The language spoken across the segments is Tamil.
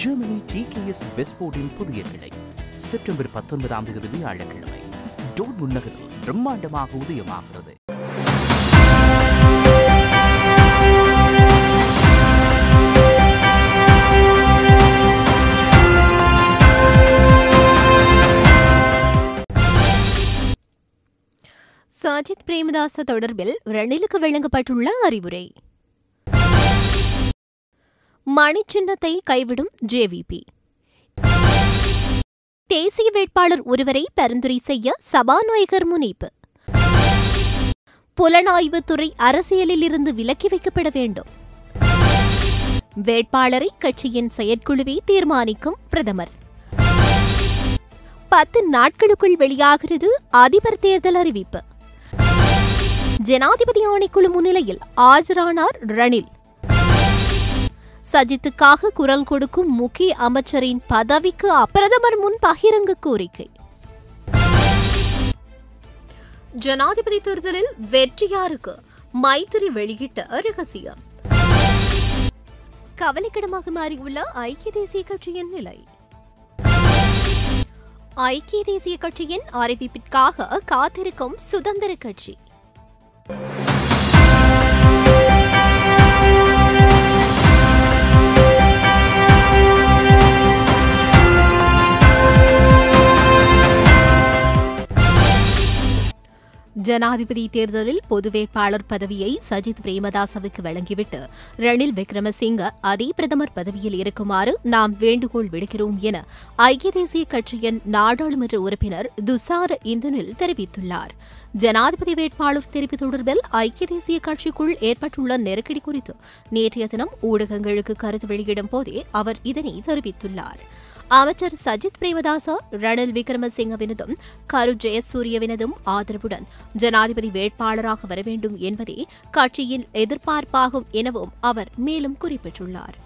ஜெர்மனி டிகேஎஸ் வெஸ்போர்டின் புதிய கிளை செப்டம்பர் பத்தொன்பதாம் தேதி வியாழக்கிழமை டோர் முன்னகரில் பிரம்மாண்டமாக உதயமாகிறது சாஜித் பிரேமதாச தொடர்பில் ரணிலுக்கு வழங்கப்பட்டுள்ள அறிவுரை மணிச்சின்னத்தை கைவிடும் ஜேவிபி தேசிய வேட்பாளர் ஒருவரை பரிந்துரை செய்ய சபாநாயகர் முனைப்பு புலனாய்வுத்துறை அரசியலில் இருந்து விலக்கி வைக்கப்பட வேண்டும் வேட்பாளரை கட்சியின் செயற்குழுவே தீர்மானிக்கும் பிரதமர் பத்து நாட்களுக்குள் வெளியாகிறது அதிபர் தேர்தல் அறிவிப்பு ஜனாதிபதி ஆணைக்குழு முன்னிலையில் ஆஜரானார் ரணில் சஜித்துக்காக குரல் கொடுக்கும் முக்கிய அமைச்சரின் பதவிக்கு பிரதமர் முன் பகிரங்க கோரிக்கை ஜனாதிபதி தேர்தலில் வெற்றியாருக்கு மைத்திரி வெளியிட்ட ரகசியம் கவலைக்கிடமாக மாறியுள்ள ஐக்கிய தேசிய கட்சியின் நிலை ஐக்கிய தேசிய கட்சியின் அறிவிப்பிற்காக காத்திருக்கும் சுதந்திர கட்சி ஜனாதிபதி தேர்தலில் பொது வேட்பாளர் பதவியை சஜித் பிரேமதாசவுக்கு வழங்கிவிட்டு ரணில் விக்ரமசிங்க அதே பிரதமர் பதவியில் இருக்குமாறு நாம் வேண்டுகோள் விடுக்கிறோம் என ஐக்கிய தேசிய கட்சியின் நாடாளுமன்ற உறுப்பினர் துசார இந்தனில் தெரிவித்துள்ளார் ஜனாதிபதி வேட்பாளர் தெரிவு தொடர்பில் ஐக்கிய தேசிய கட்சிக்குள் ஏற்பட்டுள்ள நெருக்கடி குறித்து நேற்றைய தினம் ஊடகங்களுக்கு கருத்து வெளியிடும் போதே அவர் இதனை தெரிவித்துள்ளார் அமைச்சர் சஜித் பிரேமதாசா ரணில் விக்ரமசிங்கவினதும் கரு ஜெயசூரியவினதும் ஆதரவுடன் ஜனாதிபதி வேட்பாளராக வர வேண்டும் என்பதே கட்சியின் எதிர்பார்ப்பாகும் எனவும் அவர் மேலும் குறிப்பிட்டுள்ளார்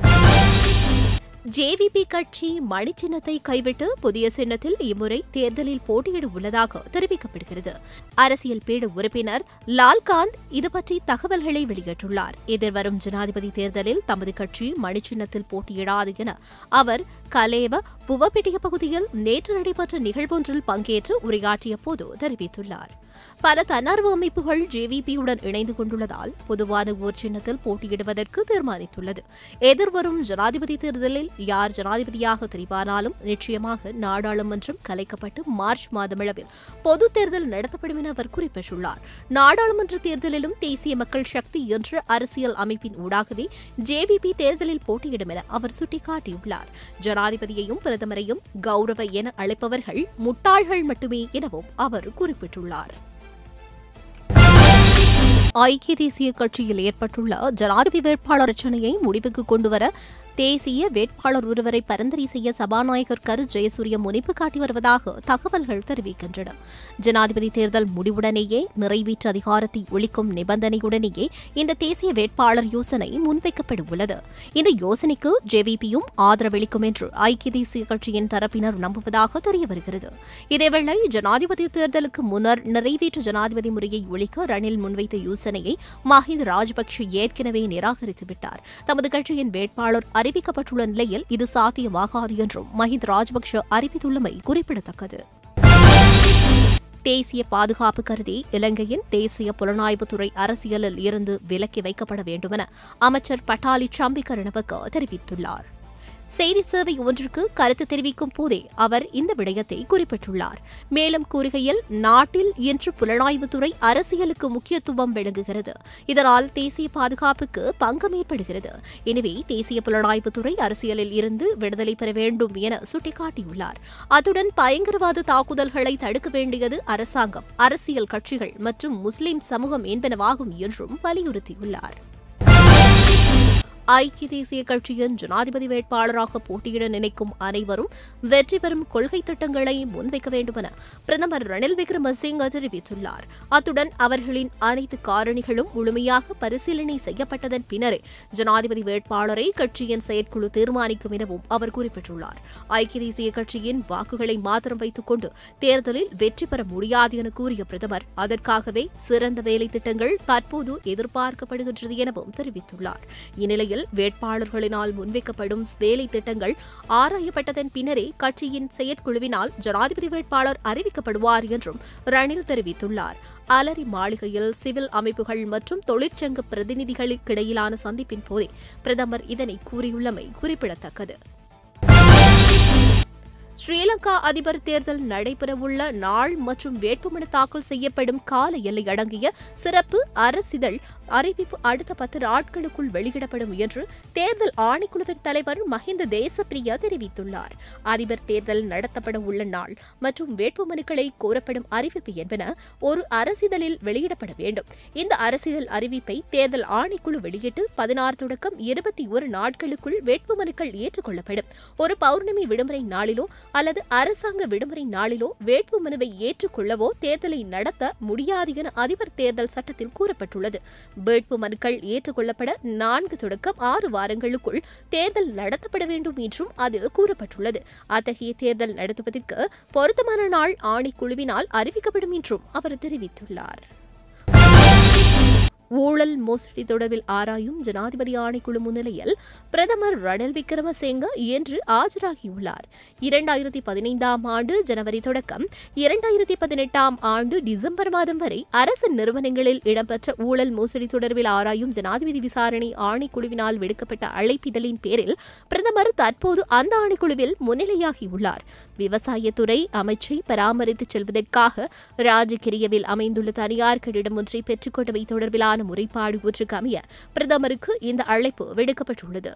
ஜேவிபி கட்சி மணிச்சின்னத்தை கைவிட்டு புதிய சின்னத்தில் இம்முறை தேர்தலில் போட்டியிட உள்ளதாக தெரிவிக்கப்படுகிறது அரசியல் பீட உறுப்பினர் லால்காந்த் இது பற்றி தகவல்களை வெளியிட்டுள்ளார் எதிர்வரும் ஜனாதிபதி தேர்தலில் தமது கட்சி மணிச்சின்னத்தில் போட்டியிடாது என அவர் கலேவ புவபெட்டிய பகுதியில் நேற்று நடைபெற்ற நிகழ்வொன்றில் பங்கேற்று உரையாற்றிய போது தெரிவித்துள்ளார் பல தன்னார்வ அமைப்புகள் ஜேவிபியுடன் இணைந்து கொண்டுள்ளதால் பொதுவான ஓர் சின்னத்தில் போட்டியிடுவதற்கு தீர்மானித்துள்ளது எதிர்வரும் ஜனாதிபதி தேர்தலில் யார் ஜனாதிபதியாக தெரிவானாலும் நிச்சயமாக நாடாளுமன்றம் கலைக்கப்பட்டு மார்ச் மாதமளவில் பொது தேர்தல் நடத்தப்படும் என அவர் குறிப்பிட்டுள்ளார் நாடாளுமன்ற தேர்தலிலும் தேசிய மக்கள் சக்தி என்ற அரசியல் அமைப்பின் ஊடாகவே ஜேவிபி தேர்தலில் போட்டியிடும் என அவர் சுட்டிக்காட்டியுள்ளார் ஜனாதிபதியையும் பிரதமரையும் கௌரவ என அழைப்பவர்கள் முட்டாள்கள் மட்டுமே எனவும் அவர் குறிப்பிட்டுள்ளார் ஐக்கிய தேசிய கட்சியில் ஏற்பட்டுள்ள ஜனாதிபதி வேட்பாளர் பிரச்சினையை முடிவுக்கு கொண்டுவர தேசிய வேட்பாளர் ஒருவரை பரிந்துரை செய்ய சபாநாயகர் கரு ஜெயசூரிய முனைப்பு காட்டி வருவதாக தகவல்கள் தெரிவிக்கின்றன ஜனாதிபதி தேர்தல் முடிவுடனேயே நிறைவேற்று அதிகாரத்தை ஒழிக்கும் நிபந்தனையுடனேயே இந்த தேசிய வேட்பாளர் யோசனை முன்வைக்கப்பட உள்ளது இந்த யோசனைக்கு ஜேவிபியும் ஆதரவளிக்கும் என்று ஐக்கிய தேசிய கட்சியின் தரப்பினர் நம்புவதாக தெரிய வருகிறது இதேவேளை ஜனாதிபதி தேர்தலுக்கு முன்னர் நிறைவேற்று ஜனாதிபதி முறையை ஒழிக்க ரணில் முன்வைத்த யோசனையை மஹிந்த ராஜபக்ஷ ஏற்கனவே நிராகரித்துவிட்டார் தமது கட்சியின் வேட்பாளர் அறிவிக்கப்பட்டுள்ள நிலையில் இது சாத்தியமாகாது என்றும் மஹிந்த ராஜபக்ஷ அறிவித்துள்ளமை குறிப்பிடத்தக்கது தேசிய பாதுகாப்பு கருதி இலங்கையின் தேசிய புலனாய்வுத்துறை அரசியலில் இருந்து விலக்கி வைக்கப்பட வேண்டுமென அமைச்சர் பட்டாலி சம்பிகரணவுக்கு தெரிவித்துள்ளார் செய்தி சேவை ஒன்றுக்கு கருத்து தெரிவிக்கும் போதே அவர் இந்த விடயத்தை குறிப்பிட்டுள்ளார் மேலும் கூறுகையில் நாட்டில் இன்று புலனாய்வுத்துறை அரசியலுக்கு முக்கியத்துவம் வழங்குகிறது இதனால் தேசிய பாதுகாப்புக்கு பங்கம் ஏற்படுகிறது எனவே தேசிய புலனாய்வுத்துறை அரசியலில் இருந்து விடுதலை பெற வேண்டும் என சுட்டிக்காட்டியுள்ளார் அத்துடன் பயங்கரவாத தாக்குதல்களை தடுக்க வேண்டியது அரசாங்கம் அரசியல் கட்சிகள் மற்றும் முஸ்லிம் சமூகம் என்பனவாகும் என்றும் வலியுறுத்தியுள்ளார் ஐக்கிய தேசிய கட்சியின் ஜனாதிபதி வேட்பாளராக போட்டியிட நினைக்கும் அனைவரும் வெற்றி பெறும் கொள்கை திட்டங்களை முன்வைக்க வேண்டுமென பிரதமர் ரணில் விக்ரமசிங்க தெரிவித்துள்ளார் அத்துடன் அவர்களின் அனைத்து காரணிகளும் முழுமையாக பரிசீலனை செய்யப்பட்டதன் பின்னரே ஜனாதிபதி வேட்பாளரை கட்சியின் செயற்குழு தீர்மானிக்கும் எனவும் அவர் குறிப்பிட்டுள்ளார் ஐக்கிய தேசிய கட்சியின் வாக்குகளை மாத்திரம் வைத்துக் கொண்டு தேர்தலில் வெற்றி பெற முடியாது என கூறிய பிரதமர் அதற்காகவே சிறந்த வேலை திட்டங்கள் தற்போது எதிர்பார்க்கப்படுகின்றது எனவும் தெரிவித்துள்ளார் இந்நிலையில் அடிப்படையில் வேட்பாளர்களினால் முன்வைக்கப்படும் வேலை திட்டங்கள் ஆராயப்பட்டதன் பின்னரே கட்சியின் செயற்குழுவினால் ஜனாதிபதி வேட்பாளர் அறிவிக்கப்படுவார் என்றும் ரணில் தெரிவித்துள்ளார் அலரி மாளிகையில் சிவில் அமைப்புகள் மற்றும் தொழிற்சங்க பிரதிநிதிகளுக்கிடையிலான சந்திப்பின் போதே பிரதமர் இதனை கூறியுள்ளமை குறிப்பிடத்தக்கது ஸ்ரீலங்கா அதிபர் தேர்தல் நடைபெறவுள்ள நாள் மற்றும் வேட்புமனு தாக்கல் செய்யப்படும் கால எல்லை அடங்கிய சிறப்பு அரசிதழ் அறிவிப்பு அடுத்த பத்து நாட்களுக்குள் வெளியிடப்படும் என்று தேர்தல் ஆணைக்குழுவின் தலைவர் மஹிந்த தேசப்பிரியா தெரிவித்துள்ளார் அதிபர் தேர்தல் நடத்தப்பட உள்ள நாள் மற்றும் வேட்புமனுக்களை கோரப்படும் அறிவிப்பு என்பன ஒரு அரசிதழில் வெளியிடப்பட வேண்டும் இந்த அரசிதழ் அறிவிப்பை தேர்தல் ஆணைக்குழு வெளியிட்டு பதினாறு தொடக்கம் இருபத்தி ஒரு நாட்களுக்குள் வேட்புமனுக்கள் ஏற்றுக்கொள்ளப்படும் ஒரு பௌர்ணமி விடுமுறை நாளிலோ அல்லது அரசாங்க விடுமுறை நாளிலோ வேட்புமனுவை ஏற்றுக்கொள்ளவோ தேர்தலை நடத்த முடியாது என அதிபர் தேர்தல் சட்டத்தில் கூறப்பட்டுள்ளது வேட்புமனுக்கள் ஏற்றுக்கொள்ளப்பட நான்கு தொடக்கம் ஆறு வாரங்களுக்குள் தேர்தல் நடத்தப்பட வேண்டும் என்றும் அதில் கூறப்பட்டுள்ளது அத்தகைய தேர்தல் நடத்துவதற்கு பொருத்தமான நாள் ஆணைக்குழுவினால் அறிவிக்கப்படும் என்றும் அவர் தெரிவித்துள்ளார் ஊழல் மோசடி தொடர்பில் ஆராயும் ஜனாதிபதி ஆணைக்குழு முன்னிலையில் பிரதமர் ரணில் விக்ரமசிங்க இன்று ஆஜராகியுள்ளார் இரண்டாயிரத்தி பதினைந்தாம் ஆண்டு ஜனவரி தொடக்கம் இரண்டாயிரத்தி பதினெட்டாம் ஆண்டு டிசம்பர் மாதம் வரை அரசு நிறுவனங்களில் இடம்பெற்ற ஊழல் மோசடி தொடர்பில் ஆராயும் ஜனாதிபதி விசாரணை ஆணைக்குழுவினால் விடுக்கப்பட்ட அழைப்பிதழின் பேரில் பிரதமர் தற்போது அந்த ஆணைக்குழுவில் முன்னிலையாகியுள்ளார் விவசாயத்துறை அமைச்சை பராமரித்துச் செல்வதற்காக ராஜகிரியவில் அமைந்துள்ள தனியார் கட்டிடம் ஒன்றை பெற்றுக்கொண்டவை தொடர்பிலான முறைப்பாடு ஒன்றுக்கு அமைய பிரதமருக்கு இந்த அழைப்பு விடுக்கப்பட்டுள்ளது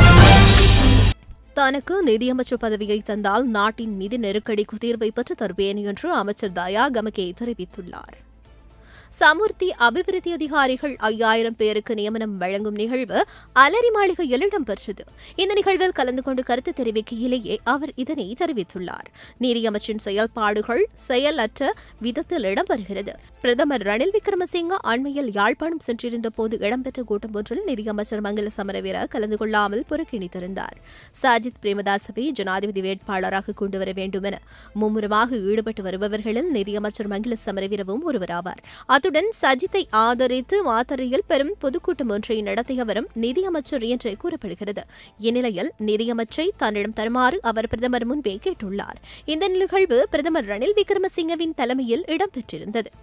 தனக்கு நிதியமைச்சர் பதவியை தந்தால் நாட்டின் நிதி நெருக்கடிக்கு தீர்வை பெற்று தருவேன் என்று அமைச்சர் தயா கமகே தெரிவித்துள்ளார் சமுர்த்தி அபிவிருத்தி அதிகாரிகள் ஐயாயிரம் பேருக்கு நியமனம் வழங்கும் நிகழ்வு அலரி மாளிகையில் இடம்பெற்றது இந்த நிகழ்வில் கலந்து கொண்டு கருத்து தெரிவிக்கையிலேயே அவர் இதனை தெரிவித்துள்ளார் நீதியமைச்சின் செயல்பாடுகள் செயலற்ற விதத்தில் இடம்பெறுகிறது பிரதமர் ரணில் விக்ரமசிங்க அண்மையில் யாழ்ப்பாணம் சென்றிருந்த போது இடம்பெற்ற கூட்டம் ஒன்றில் நிதியமைச்சர் மங்கள சமரவீர கலந்து கொள்ளாமல் புறக்கணித்திருந்தார் சாஜித் பிரேமதாசவை ஜனாதிபதி வேட்பாளராக கொண்டுவர வேண்டும் என மும்முரமாக ஈடுபட்டு வருபவர்களில் நிதியமைச்சர் மங்கள சமரவீரவும் ஒருவராவார் அத்துடன் சஜித்தை ஆதரித்து மாத்தறையில் பெரும் பொதுக்கூட்டம் ஒன்றை நடத்தியவரும் நிதியமைச்சர் என்று கூறப்படுகிறது இந்நிலையில் நிதியமைச்சரை தன்னிடம் தருமாறு அவர் பிரதமர் முன்பே கேட்டுள்ளார் இந்த நிகழ்வு பிரதமர் ரணில் விக்ரமசிங்கவின் தலைமையில் இடம்பெற்றிருந்தது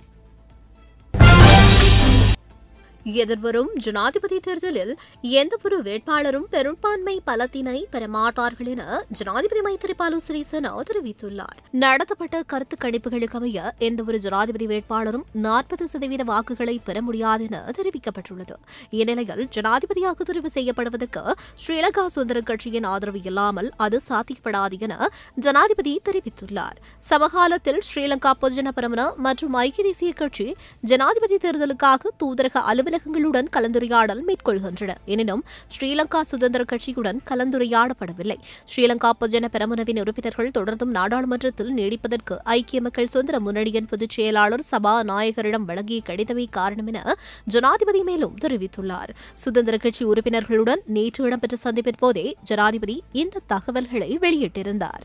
எதிர்வரும் ஜனாதிபதி தேர்தலில் எந்தவொரு வேட்பாளரும் பெரும்பான்மை பலத்தினை பெறமாட்டார்கள் என ஜனாதிபதி மைத்திரிபால சிறிசேனா தெரிவித்துள்ளார் நடத்தப்பட்ட கருத்து கணிப்புகளுக்கு அமைய எந்தவொரு ஜனாதிபதி வேட்பாளரும் நாற்பது சதவீத வாக்குகளை பெற முடியாது என தெரிவிக்கப்பட்டுள்ளது இந்நிலையில் ஜனாதிபதியாக தெரிவு செய்யப்படுவதற்கு ஸ்ரீலங்கா சுதந்திர கட்சியின் ஆதரவு இல்லாமல் அது சாத்தியப்படாது என ஜனாதிபதி தெரிவித்துள்ளார் சமகாலத்தில் ஸ்ரீலங்கா பொதுஜன பிரமண மற்றும் ஐக்கிய தேசிய கட்சி ஜனாதிபதி தேர்தலுக்காக தூதரக அலுவலகங்களுடன் கலந்துரையாடல் மேற்கொள்கின்றன எனினும் ஸ்ரீலங்கா சுதந்திர கட்சியுடன் கலந்துரையாடப்படவில்லை ஸ்ரீலங்கா பொதுஜன பெரமுனவின் உறுப்பினர்கள் தொடர்ந்தும் நாடாளுமன்றத்தில் நீடிப்பதற்கு ஐக்கிய மக்கள் சுதந்திர முன்னணியின் பொதுச் செயலாளர் சபாநாயகரிடம் வழங்கிய கடிதமே காரணம் என ஜனாதிபதி மேலும் தெரிவித்துள்ளார் சுதந்திர கட்சி உறுப்பினர்களுடன் நேற்று இடம்பெற்ற சந்திப்பின் போதே ஜனாதிபதி இந்த தகவல்களை வெளியிட்டிருந்தார்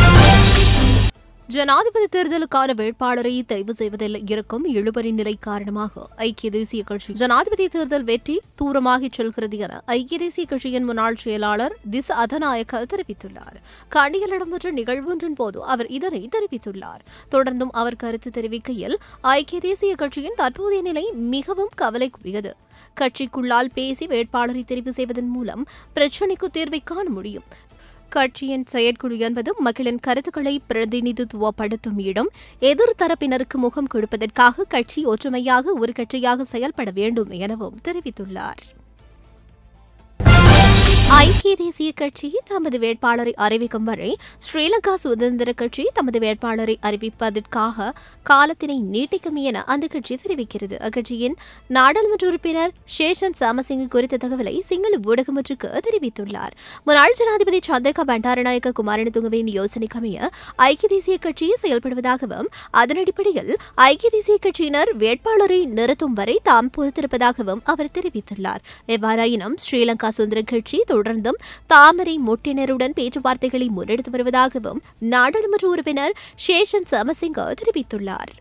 ஜனாதிபதி தேர்தலுக்கான வேட்பாளரை தெரிவு செய்வதில் இருக்கும் இழுபறி நிலை காரணமாக ஐக்கிய தேசிய கட்சி ஜனாதிபதி தேர்தல் வெற்றி தூரமாகிச் செல்கிறது என ஐக்கிய தேசிய கட்சியின் முன்னாள் செயலாளர் திஸ் அதநாயக்க தெரிவித்துள்ளார் கண்டியில் இடம்பெற்ற நிகழ்வொன்றின் போது அவர் இதனை தெரிவித்துள்ளார் தொடர்ந்தும் அவர் கருத்து தெரிவிக்கையில் ஐக்கிய தேசிய கட்சியின் தற்போதைய நிலை மிகவும் கவலைக்குரியது கட்சிக்குள்ளால் பேசி வேட்பாளரை தெரிவு செய்வதன் மூலம் பிரச்சினைக்கு தீர்வை காண முடியும் கட்சியின் செயற்குழு என்பது மக்களின் கருத்துக்களை பிரதிநிதித்துவப்படுத்தும் இடம் எதிர்த்தரப்பினருக்கு முகம் கொடுப்பதற்காக கட்சி ஒற்றுமையாக ஒரு கட்சியாக செயல்பட வேண்டும் எனவும் தெரிவித்துள்ளார் ஐக்கிய தேசிய கட்சி தமது வேட்பாளரை அறிவிக்கும் வரை ஸ்ரீலங்கா சுதந்திர கட்சி தமது வேட்பாளரை அறிவிப்பதற்காக காலத்தினை நீட்டிக்கும் என அந்த கட்சி தெரிவிக்கிறது அக்கட்சியின் நாடாளுமன்ற உறுப்பினர் சேஷன் சாமசிங் குறித்த தகவலை சிங்கள ஊடகம் ஒன்றுக்கு தெரிவித்துள்ளார் முன்னாள் ஜனாதிபதி சந்திரகா பண்டாரநாயக்க குமாரனதுங்கவின் யோசனைக்கமைய ஐக்கிய தேசிய கட்சி செயல்படுவதாகவும் அதன் அடிப்படையில் ஐக்கிய தேசிய கட்சியினர் வேட்பாளரை நிறுத்தும் வரை தாம் பொறுத்திருப்பதாகவும் அவர் தெரிவித்துள்ளார் எவ்வாறாயினும் ஸ்ரீலங்கா சுதந்திர கட்சி தொடர்ந்தும் தாமரை மொட்டினருடன் பேச்சுவார்த்தைகளை முன்னெடுத்து வருவதாகவும் நாடாளுமன்ற உறுப்பினர் சேஷன் சமசிங்க தெரிவித்துள்ளார்